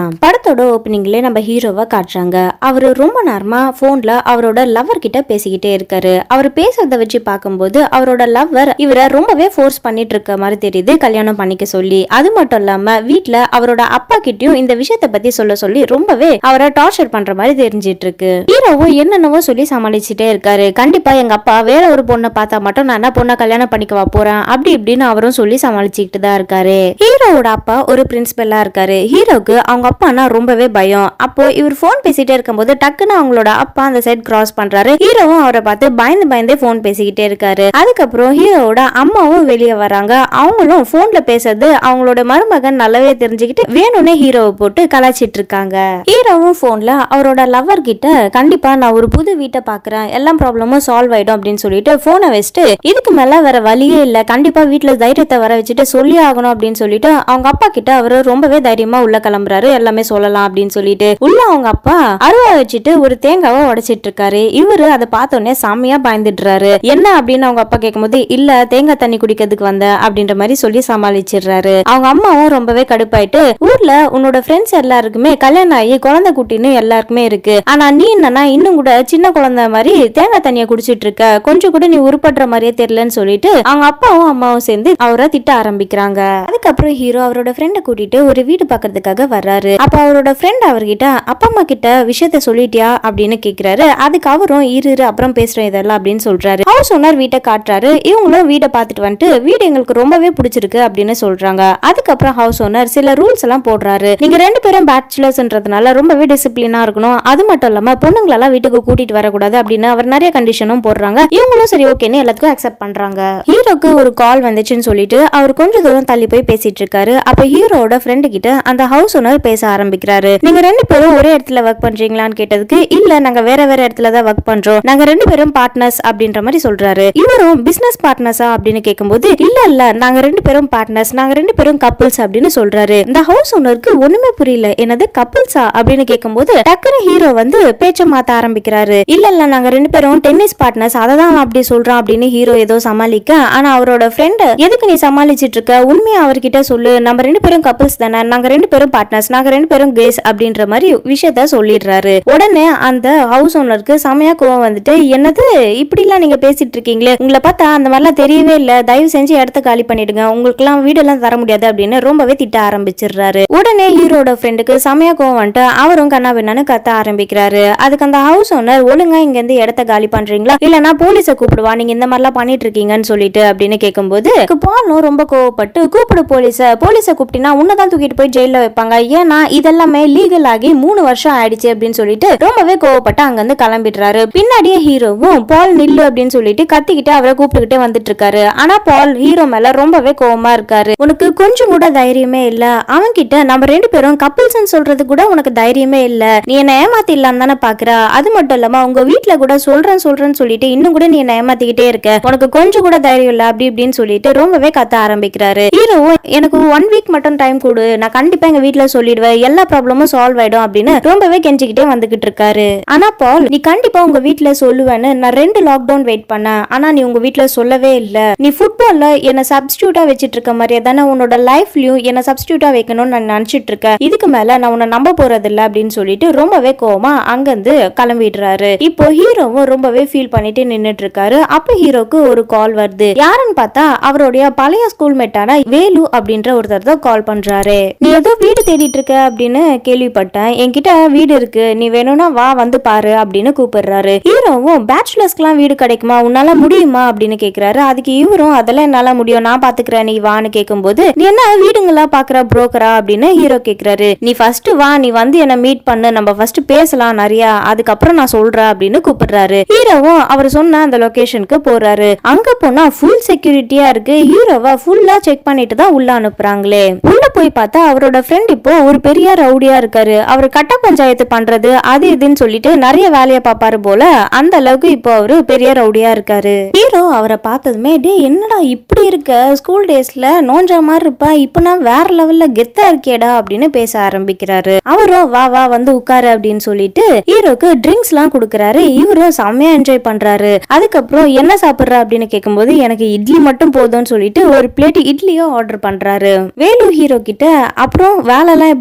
படத்தோட ஓப்பனிங்லேயே நம்ம ஹீரோவை காட்டுறாங்க அவர் ரொம்ப நேரமா ஃபோன்ல அவரோட லவ்வர் கிட்ட பேசிக்கிட்டே இருக்காரு அவர் பேசுறத வச்சு பார்க்கும்போது அவரோட லவ்வர் இவரை ரொம்பவே ஃபோர்ஸ் பண்ணிட்டு இருக்க மாதிரி தெரியுது கல்யாணம் பண்ணிக்க சொல்லி அது மட்டும் இல்லாம வீட்ல அவரோட அப்பா கிட்டயும் இந்த விஷயத்த பத்தி சொல்ல சொல்லி ரொம்பவே அவரை டார்ச்சர் பண்ற மாதிரி தெரிஞ்சிட்டு இருக்கு ஹீரோவும் என்னென்னவோ சொல்லி சமாளிச்சுட்டே இருக்காரு கண்டிப்பா எங்க அப்பா வேற ஒரு பொண்ணை பார்த்தா மட்டும் நான் என்ன பொண்ணை கல்யாணம் பண்ணிக்கவா போறேன் அப்படி இப்படின்னு அவரும் சொல்லி சமாளிச்சுக்கிட்டு தான் இருக்காரு ஹீரோவோட அப்பா ஒரு பிரின்சிபலா இருக்காரு ஹீரோக்கு அவங்க அப்பானா ரொம்பவே பயம் அப்போ இவர் ஃபோன் பேசிட்டே இருக்கும்போது டக்குன்னு அவங்களோட அப்பா அந்த சைட் கிராஸ் பண்றாரு ஹீரோவும் அவரை பார்த்து பயந்து பயந்தே ஃபோன் பேசிக்கிட்டே இருக்காரு அதுக்கப்புறம் ஹீரோவோட அம்மாவும் வெளியே வராங்க அவங்களும் ஃபோன்ல பேசுறது அவங்களோட மருமகன் நல்லாவே தெரிஞ்சுக்கிட்டு வேணும்னே ஹீரோவை போட்டு கலாச்சிட்டு இருக்காங்க ஹீரோவும் ஃபோன்ல அவரோட லவ்வர் கிட்ட கண்டிப்பா நான் ஒரு புது வீட்டை பாக்குறேன் எல்லா ப்ராப்ளமும் சால்வ் ஆயிடும் அப்படின்னு சொல்லிட்டு போனை வச்சுட்டு இதுக்கு மேல வேற வழியே இல்ல கண்டிப்பா வீட்டுல தைரியத்தை வர வச்சுட்டு சொல்லி ஆகணும் அப்படின்னு சொல்லிட்டு அவங்க அப்பா கிட்ட அவரு ரொம்பவே தைரியமா உள்ள கிளம்புறாரு எல்லாமே சொல்லலாம் அப்படின்னு சொல்லிட்டு உள்ள அவங்க அப்பா அருவா வச்சுட்டு ஒரு தேங்காவை உடைச்சிட்டு இருக்காரு இவரு அதை பார்த்தோன்னே செம்மையா பயந்துடுறாரு என்ன அப்படின்னு அவங்க அப்பா கேட்கும்போது இல்ல தேங்காய் தண்ணி குடிக்கிறதுக்கு வந்த அப்படின்ற மாதிரி சொல்லி சமாளிச்சிடுறாரு அவங்க அம்மாவும் ரொம்பவே கடுப்பாயிட்டு ஊர்ல உன்னோட ஃப்ரெண்ட்ஸ் எல்லாருக்குமே கல்யாணம் ஆகி குழந்தை குட்டின்னு எல்லாருக்குமே இருக்கு ஆனா நீ என்னன்னா இன்னும் கூட சின்ன குழந்தை மாதிரி தேங்காய் தண்ணியை குடிச்சிட்டு இருக்க கொஞ்சம் கூட நீ உருப்படுற மாதிரியே தெரியலன்னு சொல்லிட்டு அவங்க அப்பாவும் அம்மாவும் சேர்ந்து அவரை திட்ட ஆரம்பிக்கிறாங்க அதுக்கப்புறம் ஹீரோ அவரோட ஃப்ரெண்டை கூட்டிட்டு ஒரு வீடு பார்க்கறதுக்காக வர்றாரு அப்ப அவரோட ஃப்ரெண்ட் அவர்கிட்ட அப்பா அம்மா கிட்ட விஷயத்த சொல்லிட்டியா அப்படின்னு கேக்குறாரு அதுக்கு அவரும் இரு இரு அப்புறம் பேசுறோம் இதெல்லாம் அப்படின்னு சொல்றாரு ஹவுஸ் ஓனர் வீட்டை காட்டுறாரு இவங்களும் வீடை பார்த்துட்டு வந்துட்டு வீடு எங்களுக்கு ரொம்பவே பிடிச்சிருக்கு அப்படின்னு சொல்றாங்க அதுக்கப்புறம் ஹவுஸ் ஓனர் சில ரூல்ஸ் எல்லாம் போடுறாரு நீங்க ரெண்டு பேரும் பேச்சுலர்ஸ்ன்றதுனால ரொம்பவே டிசிப்ளினா இருக்கணும் அது மட்டும் இல்லாம பொண்ணுங்களெல்லாம் வீட்டுக்கு கூட்டிட்டு வரக்கூடாது அப்படின்னு அவர் நிறைய கண்டிஷனும் போடுறாங்க இவங்களும் சரி ஓகேன்னு எல்லாத்துக்கும் அக்செப்ட் பண்றாங்க ஹீரோக்கு ஒரு கால் வந்துச்சுன்னு சொல்லிட்டு அவர் கொஞ்ச தூரம் தள்ளி போய் பேசிட்டு இருக்காரு அப்ப ஹீரோட ஃப்ரெண்டு கிட்ட அந்த ஹவுஸ் ஓனர் பேச ஆரம்பிக்கிறாரு நீங்க ரெண்டு பேரும் ஒரே இடத்துல ஒர்க் பண்றீங்களான்னு கேட்டதுக்கு இல்ல நாங்க வேற வேற இடத்துல தான் ஒர்க் பண்றோம் நாங்க ரெண்டு பேரும் பார்ட்னர்ஸ் அப்படின்ற மாதிரி சொல்றாரு இவரும் பிசினஸ் பார்ட்னர்ஸா அப்படின்னு கேட்கும்போது இல்ல இல்ல நாங்க ரெண்டு பேரும் பார்ட்னர்ஸ் நாங்க ரெண்டு பேரும் கப்பிள்ஸ் அப்படின்னு சொல்றாரு இந்த ஹவுஸ் ஓனருக்கு ஒண்ணுமே புரியல என்னது கப்பிள்ஸா அப்படின்னு கேட்கும்போது டக்குனு ஹீரோ வந்து பேச்ச மாத்த ஆரம்பிக்கிறாரு இல்ல இல்ல நாங்க ரெண்டு பேரும் டென்னிஸ் பார்ட்னர்ஸ் அதை தான் அவன் அப்படி சொல்றான் அப்படின்னு ஹீரோ ஏதோ சமாளிக்க ஆனா அவரோட ஃப்ரெண்ட் எதுக்கு நீ சமாளிச்சிட்டு இருக்க உண்மையா அவர்கிட்ட சொல்லு நம்ம ரெண்டு பேரும் கப்பிள்ஸ் தானே நாங்க ரெண்டு பேரும் பார்ட்னர்ஸ் நாங்க ரெண்டு பேரும் கேஸ் அப்படின்ற மாதிரி விஷயத்த சொல்லிடுறாரு உடனே அந்த ஹவுஸ் ஓனருக்கு செமையா கோவம் வந்துட்டு என்னது இப்படிலாம் நீங்க பேசிட்டு இருக்கீங்களே உங்களை பார்த்தா அந்த மாதிரிலாம் தெரியவே இல்ல தயவு செஞ்சு இடத்த காலி பண்ணிடுங்க உங்களுக்குலாம் வீடெல்லாம் தர முடியாது அப்படின்னு ரொம்பவே திட்ட ஆரம்பிச்சிடுறாரு உடனே ஹீரோட ஃப்ரெண்டுக்கு செமையா கோவம் வந்துட்டு அவரும் கண்ணா பின்னான்னு கத்த ஆரம்பிக்கிறாரு அதுக்கு அந்த ஹவுஸ் ஓனர் ஒழுங்கா இங்க இருந்து இடத்த காலி பண்றீங்களா இல்லனா போலீஸை கூப்பிடுவா நீங்க இந்த மாதிரிலாம் பண்ணிட்டு இருக்கீங்கன்னு சொல்லிட்டு அப்படின்னு கேட்கும்போது பாலும் ரொம்ப கோவப்பட்டு கூப்பிடு போலீஸ போலீஸை கூப்பிட்டினா உன்னதான் தூக்கிட்டு போய் ஜெயில வைப்பாங்க ஏன்னா இதெல்லாமே லீகல் ஆகி மூணு வருஷம் ஆயிடுச்சு அப்படின்னு சொல்லிட்டு ரொம்பவே கோவப்பட்டு அங்கிருந்து கிளம்பிடுறாரு பின்னாடியே ஹீரோவும் பால் நில்லு அப்படின்னு சொல்லிட்டு கத்திக்கிட்டு அவரை கூப்பிட்டுக்கிட்டே வந்துட்டு இருக்காரு ஆனா பால் ஹீரோ மேல ரொம்பவே கோவமா இருக்காரு உனக்கு கொஞ்சம் கூட தைரியமே இல்ல அவன் கிட்ட நம்ம ரெண்டு பேரும் கப்பிள்ஸ் சொல்றது கூட உனக்கு தைரியமே இல்ல நீ என்ன ஏமாத்திடலாம் தானே பாக்குற அது மட்டும் இல்லாம உங்க வீட்ல கூட சொல்றேன் சொல்றேன்னு சொல்லிட்டு இன்னும் கூட நீ என்ன ஏமாத்திக்கிட்டே இருக்க உனக்கு கொஞ்சம் கூட தைரியம் இல்ல அப்படி இப்படின்னு சொல்லிட்டு ரொம்பவே கத்த ஆரம்பிக்கிறாரு ஹீரோவும் எனக்கு ஒன் வீக் மட்டும் டைம் கொடு நான் கண்டிப்பா எங்க வீட்ல சொல்லிடுவேன் எல்லா ப்ராப்ளமும் சால்வ் ஆயிடும் அப்படின்னு ரொம்பவே கெஞ்சிக்கிட்டே வந்துகிட்டு இருக்காரு ஆனா பால் நீ கண்டிப்பா உங்க வீட்ல சொல்லுவேன்னு நான் ரெண்டு லாக்டவுன் வெயிட் பண்ணேன் ஆனா நீ உங்க வீட்ல சொல்லவே இல்ல நீ ஃபுட்பால்ல என்ன சப்ஸ்டியூட்டா வச்சிட்டு இருக்க மாதிரியே தானே உன்னோட லைஃப்லயும் என்ன சப்ஸ்டியூட்டா வைக்கணும்னு நான் நினைச்சிட்டு இருக்கேன் இதுக்கு மேல நான் உன்னை நம்ப போறது இல்ல அப்படின்னு சொல்லிட்டு ரொம்பவே கோவமா அங்கிருந்து கிளம்பிடுறாரு இப்போ ஹீரோவும் ரொம்பவே ஃபீல் பண்ணிட்டு நின்னுட்டு இருக்காரு அப்ப ஹீரோக்கு ஒரு கால் வருது யாருன்னு பார்த்தா அவருடைய பழைய ஸ்கூல் மேட்டான வேலு அப்படின்ற ஒருத்தர் தான் கால் பண்றாரு நீ ஏதோ வீடு தேடிட்டு இருக்க அப்படின்னு கேள்விப்பட்டேன் என்கிட்ட வீடு இருக்கு நீ வேணும்னா வா வந்து பாரு அப்படின்னு கூப்பிடுறாரு ஹீரோவும் பேச்சுலர்ஸ்க்குலாம் வீடு கிடைக்குமா உன்னால முடியுமா அப்படின்னு கேக்குறாரு அதுக்கு இவரும் அதெல்லாம் என்னால முடியும் நான் பாத்துக்கிறேன் நீ வான்னு கேட்கும்போது நீ என்ன வீடுங்களா பாக்குற புரோக்கரா அப்படின்னு ஹீரோ கேக்குறாரு நீ ஃபர்ஸ்ட் வா நீ வந்து என்ன மீட் பண்ணு நம்ம ஃபர்ஸ்ட் பேசலாம் நிறைய அதுக்கப்புறம் நான் சொல்றேன் அப்படின்னு கூப்பிடுறாரு ஹீரோவும் அவர் சொன்ன அந்த லொகேஷனுக்கு போறாரு அங்க போனா ஃபுல் செக்யூரிட்டியா இருக்கு ஹீரோவை ஃபுல்லா செக் பண்ணிட்டு தான் உள்ள அனுப்புறாங்களே உள்ள போய் பார்த்தா அவரோட ஃப்ரெண்ட் இப்போ ஒரு பெரிய ரவுடியா இருக்காரு அவர் கட்ட பஞ்சாயத்து பண்றது அது இதுன்னு சொல்லிட்டு நிறைய வேலையை பார்ப்பாரு போல அந்த அளவுக்கு இப்போ அவரு பெரிய ரவுடியா இருக்காரு ஹீரோ அவரை பார்த்ததுமே டே என்னடா இப்படி இருக்க ஸ்கூல் டேஸ்ல நோஞ்சா மாதிரி இருப்பா இப்ப நான் வேற லெவல்ல கெத்தா இருக்கேடா அப்படின்னு பேச ஆரம்பிக்கிறாரு அவரும் வா வா வந்து உட்காரு அப்படின்னு சொல்லிட்டு ஹீரோக்கு ட்ரிங்க்ஸ் எல்லாம் கொடுக்கறாரு இவரும் செம்மையா என்ஜாய் பண்றாரு அதுக்கப்புறம் என்ன சாப்பிடுற அப்படின்னு கேட்கும்போது எனக்கு இட்லி மட்டும் போதும்னு சொல்லிட்டு ஒரு பிளேட் இட்லியும் ஆர்டர் பண்றாரு வேலு ஹீரோ கிட்ட அப்புறம் வேலைலாம் எப்படி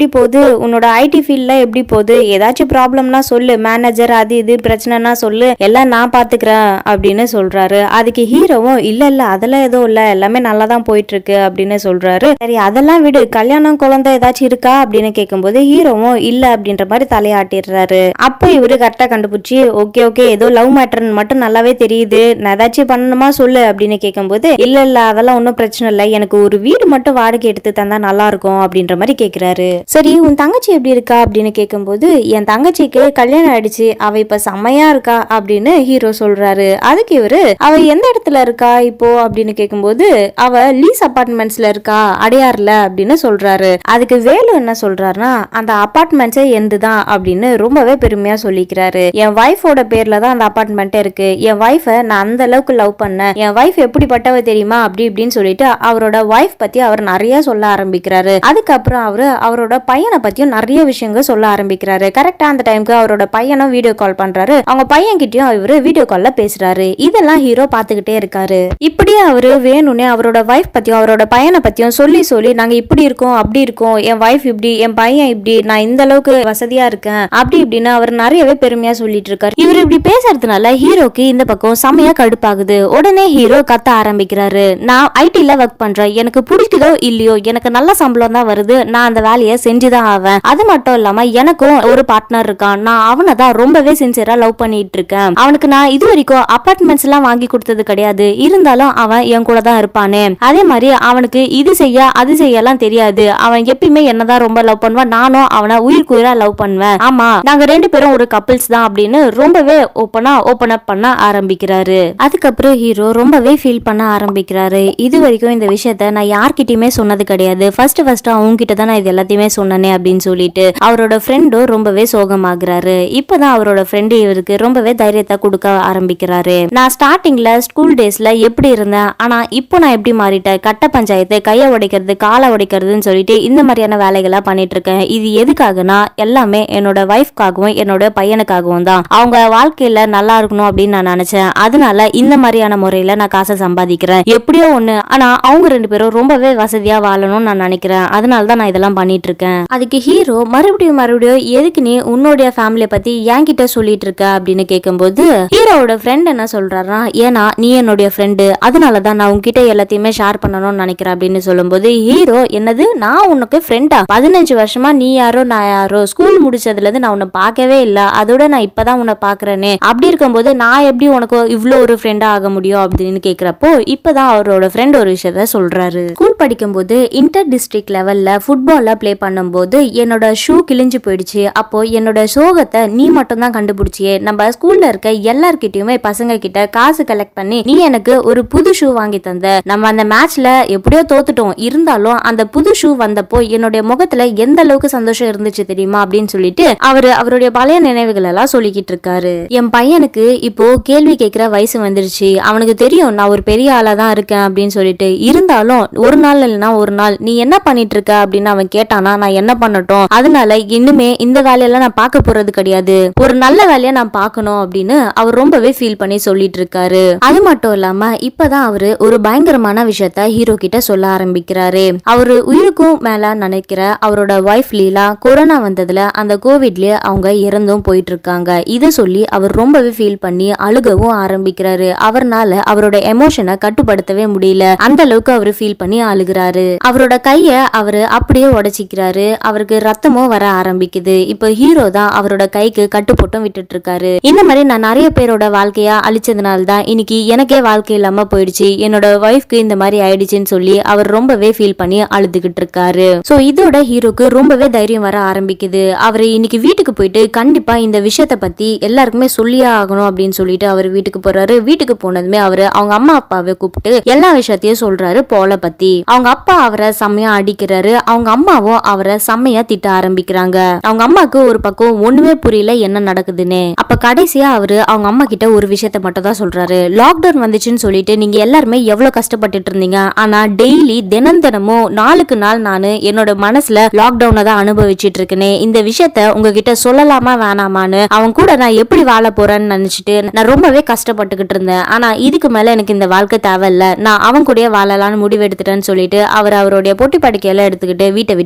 எப்படி போகுது உன்னோட ஐடி ஃபீல்ட்ல எப்படி போகுது ஏதாச்சும் ப்ராப்ளம்னா சொல்லு மேனேஜர் அது இது பிரச்சனைனா சொல்லு எல்லாம் நான் பாத்துக்கிறேன் அப்படின்னு சொல்றாரு அதுக்கு ஹீரோவும் இல்ல இல்ல அதெல்லாம் எதுவும் இல்ல எல்லாமே நல்லா தான் போயிட்டு இருக்கு அப்படின்னு சொல்றாரு சரி அதெல்லாம் விடு கல்யாணம் குழந்தை ஏதாச்சும் இருக்கா அப்படின்னு கேட்கும்போது ஹீரோவும் இல்ல அப்படின்ற மாதிரி தலையாட்டிடுறாரு அப்போ இவரு கரெக்டா கண்டுபிடிச்சி ஓகே ஓகே ஏதோ லவ் மேட்டர்னு மட்டும் நல்லாவே தெரியுது நான் ஏதாச்சும் பண்ணணுமா சொல்லு அப்படின்னு கேட்கும்போது இல்ல இல்ல அதெல்லாம் ஒன்றும் பிரச்சனை இல்லை எனக்கு ஒரு வீடு மட்டும் வாடகை எடுத்து தந்தா நல்லா இருக்கும் அப்படின்ற மாதிரி கேக்குறாரு சரி உன் தங்கச்சி எப்படி இருக்கா அப்படின்னு கேட்கும்போது என் தங்கச்சிக்கு கல்யாணம் ஆயிடுச்சு அவ இப்ப செம்மையா இருக்கா அப்படின்னு ஹீரோ சொல்றாரு அதுக்கு இவரு அவ எந்த இடத்துல இருக்கா இப்போ அப்படின்னு கேட்கும்போது அவ லீஸ் அபார்ட்மெண்ட்ஸ்ல இருக்கா அடையார்ல அப்படின்னு சொல்றாரு அதுக்கு வேலு என்ன சொல்றாருன்னா அந்த அபார்ட்மெண்ட்ஸே எந்து தான் அப்படின்னு ரொம்பவே பெருமையா சொல்லிக்கிறாரு என் ஒய்ஃபோட பேர்ல தான் அந்த அபார்ட்மெண்ட் இருக்கு என் ஒய்ஃபை நான் அந்த அளவுக்கு லவ் பண்ணேன் என் ஒய்ஃப் எப்படிப்பட்டவ தெரியுமா அப்படி இப்படின்னு சொல்லிட்டு அவரோட ஒய்ஃப் பத்தி அவர் நிறைய சொல்ல ஆரம்பிக்கிறாரு அதுக்கப்புறம் அவரு அவரோட பையனை பத்தியும் நிறைய விஷயங்கள் சொல்ல ஆரம்பிக்கிறாரு கரெக்டா அந்த டைம்க்கு அவரோட பையனும் வீடியோ கால் பண்றாரு அவங்க பையன் கிட்டயும் இவரு வீடியோ கால்ல பேசுறாரு இதெல்லாம் ஹீரோ பாத்துக்கிட்டே இருக்காரு இப்படியே அவரு வேணும்னே அவரோட ஒய்ஃப் பத்தியும் அவரோட பையனை பத்தியும் சொல்லி சொல்லி நாங்க இப்படி இருக்கோம் அப்படி இருக்கோம் என் ஒய்ஃப் இப்படி என் பையன் இப்படி நான் இந்த அளவுக்கு வசதியா இருக்கேன் அப்படி இப்படின்னு அவர் நிறையவே பெருமையா சொல்லிட்டு இருக்காரு இவர் இப்படி பேசுறதுனால ஹீரோக்கு இந்த பக்கம் செமையா கடுப்பாகுது உடனே ஹீரோ கத்த ஆரம்பிக்கிறாரு நான் ஐடில ஒர்க் பண்றேன் எனக்கு பிடிக்குதோ இல்லையோ எனக்கு நல்ல சம்பளம் தான் வருது நான் அந்த வேலையை செஞ்சுதான் ஆவேன் அது மட்டும் இல்லாம எனக்கும் ஒரு பார்ட்னர் இருக்கான் நான் அவனை தான் ரொம்பவே சின்சியரா லவ் பண்ணிட்டு இருக்கேன் அவனுக்கு நான் இது வரைக்கும் அபார்ட்மெண்ட்ஸ் எல்லாம் வாங்கி கொடுத்தது கிடையாது இருந்தாலும் அவன் என் கூட தான் இருப்பானே அதே மாதிரி அவனுக்கு இது செய்ய அது செய்யலாம் தெரியாது அவன் எப்பயுமே என்னதான் ரொம்ப லவ் பண்ணுவான் நானும் அவனை உயிர் குயிரா லவ் பண்ணுவேன் ஆமா நாங்க ரெண்டு பேரும் ஒரு கப்பிள்ஸ் தான் அப்படின்னு ரொம்பவே ஓப்பனா ஓப்பன் அப் பண்ண ஆரம்பிக்கிறாரு அதுக்கப்புறம் ஹீரோ ரொம்பவே ஃபீல் பண்ண ஆரம்பிக்கிறாரு இது வரைக்கும் இந்த விஷயத்த நான் யார்கிட்டயுமே சொன்னது கிடையாது ஃபர்ஸ்ட் ஃபர்ஸ்ட் அவங்க கிட்ட தான் நான் இது எல்லாத்தையுமே சொன்னனே அப்படின்னு சொல்லிட்டு அவரோட ஃப்ரெண்டும் ரொம்பவே சோகமாகுறாரு இப்பதான் அவரோட ஃப்ரெண்டு இவருக்கு ரொம்பவே தைரியத்தை கொடுக்க ஆரம்பிக்கிறாரு நான் ஸ்டார்டிங்ல ஸ்கூல் டேஸ்ல எப்படி இருந்தேன் ஆனா இப்போ நான் எப்படி மாறிட்டேன் கட்ட பஞ்சாயத்து கையை உடைக்கிறது காலை உடைக்கிறதுன்னு சொல்லிட்டு இந்த மாதிரியான வேலைகளை பண்ணிட்டு இருக்கேன் இது எதுக்காகனா எல்லாமே என்னோட ஒய்ஃப்காகவும் என்னோட பையனுக்காகவும் தான் அவங்க வாழ்க்கையில நல்லா இருக்கணும் அப்படின்னு நான் நினைச்சேன் அதனால இந்த மாதிரியான முறையில நான் காசை சம்பாதிக்கிறேன் எப்படியோ ஒண்ணு ஆனா அவங்க ரெண்டு பேரும் ரொம்பவே வசதியா வாழணும்னு நான் நினைக்கிறேன் அதனால தான் நான் இதெல்லாம் பண்ணிட்டு இருக்கேன் அதுக்கு ஹீரோ மறுபடியும் மறுபடியும் எதுக்கு நீ உன்னுடைய ஃபேமிலியை பத்தி என்கிட்ட சொல்லிட்டு இருக்க அப்படின்னு கேட்கும்போது ஹீரோவோட ஃப்ரெண்ட் என்ன சொல்றாருன்னா ஏன்னா நீ என்னுடைய ஃப்ரெண்டு அதனால தான் நான் உன்கிட்ட எல்லாத்தையுமே ஷேர் பண்ணணும்னு நினைக்கிறேன் அப்படின்னு சொல்லும்போது ஹீரோ என்னது நான் உனக்கு ஃப்ரெண்டா பதினஞ்சு வருஷமா நீ யாரோ நான் யாரோ ஸ்கூல் முடிச்சதுல இருந்து நான் உன்னை பார்க்கவே இல்ல அதோட நான் இப்பதான் உன்னை பாக்குறேனே அப்படி இருக்கும்போது நான் எப்படி உனக்கு இவ்ளோ ஒரு ஃப்ரெண்டா ஆக முடியும் அப்படின்னு கேக்குறப்போ இப்பதான் அவரோட ஃப்ரெண்ட் ஒரு விஷயத்த சொல்றாரு ஸ்கூல் படிக்கும்போது இன்டர் டிஸ்ட்ரிக்ட் லெவல்ல ஃபுட்பால்ல ப்ளே பண்ணும்போது என்னோட ஷூ கிழிஞ்சு போயிடுச்சு அப்போ என்னோட சோகத்தை நீ மட்டும் தான் கண்டுபிடிச்சியே நம்ம ஸ்கூல்ல இருக்க எல்லார்கிட்டயுமே பசங்க கிட்ட காசு கலெக்ட் பண்ணி நீ எனக்கு ஒரு புது ஷூ வாங்கி தந்த நம்ம அந்த மேட்ச்ல எப்படியோ தோத்துட்டோம் இருந்தாலும் அந்த புது ஷூ வந்தப்போ என்னுடைய முகத்துல எந்த அளவுக்கு சந்தோஷம் இருந்துச்சு தெரியுமா அப்படின்னு சொல்லிட்டு அவரு அவருடைய பழைய நினைவுகள் எல்லாம் சொல்லிக்கிட்டு இருக்காரு என் பையனுக்கு இப்போ கேள்வி கேட்கிற வயசு வந்துருச்சு அவனுக்கு தெரியும் நான் ஒரு பெரிய ஆளா தான் இருக்கேன் அப்படின்னு சொல்லிட்டு இருந்தாலும் ஒரு நாள் இல்லைன்னா ஒரு நாள் நீ என்ன பண்ணிட்டு இருக்க அப்படின்னு அவன் கேட்டானா நான் என்ன பண்ணட்டும் அதனால இன்னுமே இந்த வேலையெல்லாம் நான் பார்க்க போறது கிடையாது ஒரு நல்ல வேலையை நான் பார்க்கணும் அப்படின்னு அவர் ரொம்பவே ஃபீல் பண்ணி சொல்லிட்டு இருக்காரு அது மட்டும் இல்லாம இப்பதான் அவரு ஒரு பயங்கரமான விஷயத்த ஹீரோ கிட்ட சொல்ல ஆரம்பிக்கிறாரு அவரு உயிருக்கும் மேல நினைக்கிற அவரோட ஒய்ஃப் லீலா கொரோனா வந்ததுல அந்த கோவிட்லயே அவங்க இறந்தும் போயிட்டு இருக்காங்க இதை சொல்லி அவர் ரொம்பவே ஃபீல் பண்ணி அழுகவும் ஆரம்பிக்கிறாரு அவர்னால அவரோட எமோஷனை கட்டுப்படுத்தவே முடியல அந்த அளவுக்கு அவர் ஃபீல் பண்ணி அழுகிறாரு அவரோட கைய அவரு அப்படியே உடைச்சிக்கிறாரு அவருக்கு ரத்தமும் வர ஆரம்பிக்குது இப்போ ஹீரோ தான் அவரோட கைக்கு கட்டு போட்டும் விட்டுட்டு இருக்காரு இந்த மாதிரி நான் நிறைய பேரோட வாழ்க்கையா அழிச்சதுனால தான் இன்னைக்கு எனக்கே வாழ்க்கை இல்லாம போயிடுச்சு என்னோட ஒய்ஃப்க்கு இந்த மாதிரி ஆயிடுச்சுன்னு சொல்லி அவர் ரொம்பவே ஃபீல் பண்ணி அழுதுகிட்டு இருக்காரு சோ இதோட ஹீரோக்கு ரொம்பவே தைரியம் வர ஆரம்பிக்குது அவர் இன்னைக்கு வீட்டுக்கு போயிட்டு கண்டிப்பா இந்த விஷயத்த பத்தி எல்லாருக்குமே சொல்லியே ஆகணும் அப்படின்னு சொல்லிட்டு அவர் வீட்டுக்கு போறாரு வீட்டுக்கு போனதுமே அவரு அவங்க அம்மா அப்பாவை கூப்பிட்டு எல்லா விஷயத்தையும் சொல்றாரு போல பத்தி அவங்க அப்பா அவரை செம்மையா அடிக்கிறாரு அவங்க அம்மாவும் அவரை செம்மையா திட்ட ஆரம்பிக்கிறாங்க அவங்க அம்மாக்கு ஒரு பக்கம் ஒண்ணுமே புரியல என்ன நடக்குதுன்னு அப்ப கடைசியா அவரு அவங்க அம்மா கிட்ட ஒரு விஷயத்த மட்டும் தான் சொல்றாரு லாக்டவுன் வந்துச்சுன்னு சொல்லிட்டு நீங்க எல்லாருமே எவ்வளவு கஷ்டப்பட்டுட்டு இருந்தீங்க ஆனா டெய்லி தினம் தினமும் நாளுக்கு நாள் நானு என்னோட மனசுல லாக்டவுனை தான் அனுபவிச்சிட்டு இருக்கேனே இந்த விஷயத்த உங்ககிட்ட சொல்லலாமா வேணாமான்னு அவன் கூட நான் எப்படி வாழ போறேன்னு நினைச்சிட்டு நான் ரொம்பவே கஷ்டப்பட்டுக்கிட்டு இருந்தேன் ஆனா இதுக்கு மேல எனக்கு இந்த வாழ்க்கை தேவையில்ல நான் அவன் கூடயே வாழலாம்னு முடிவு எடுத்துட்டேன்னு சொல்லிட்டு அவர் அவருடைய பொட்டி படுக்கையெல்லாம் எடுத்துக்கிட்டு வீட்டை விட்டு கிளம்பிட்டாரு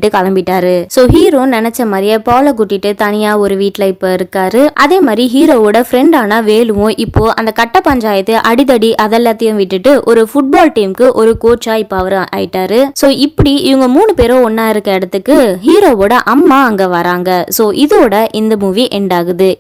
ஆயிட்டாரு சோ ஹீரோ நினைச்ச மாதிரியே பாலை கூட்டிட்டு தனியா ஒரு வீட்ல இப்ப இருக்காரு அதே மாதிரி ஹீரோவோட ஃப்ரெண்டான வேலுவும் இப்போ அந்த கட்ட பஞ்சாயத்து அடிதடி அதெல்லாத்தையும் விட்டுட்டு ஒரு ஃபுட்பால் டீமுக்கு ஒரு கோச்சா இப்ப அவர் ஆயிட்டாரு சோ இப்படி இவங்க மூணு பேரும் ஒண்ணா இருக்க இடத்துக்கு ஹீரோவோட அம்மா அங்க வராங்க சோ இதோட இந்த மூவி எண்ட் ஆகுது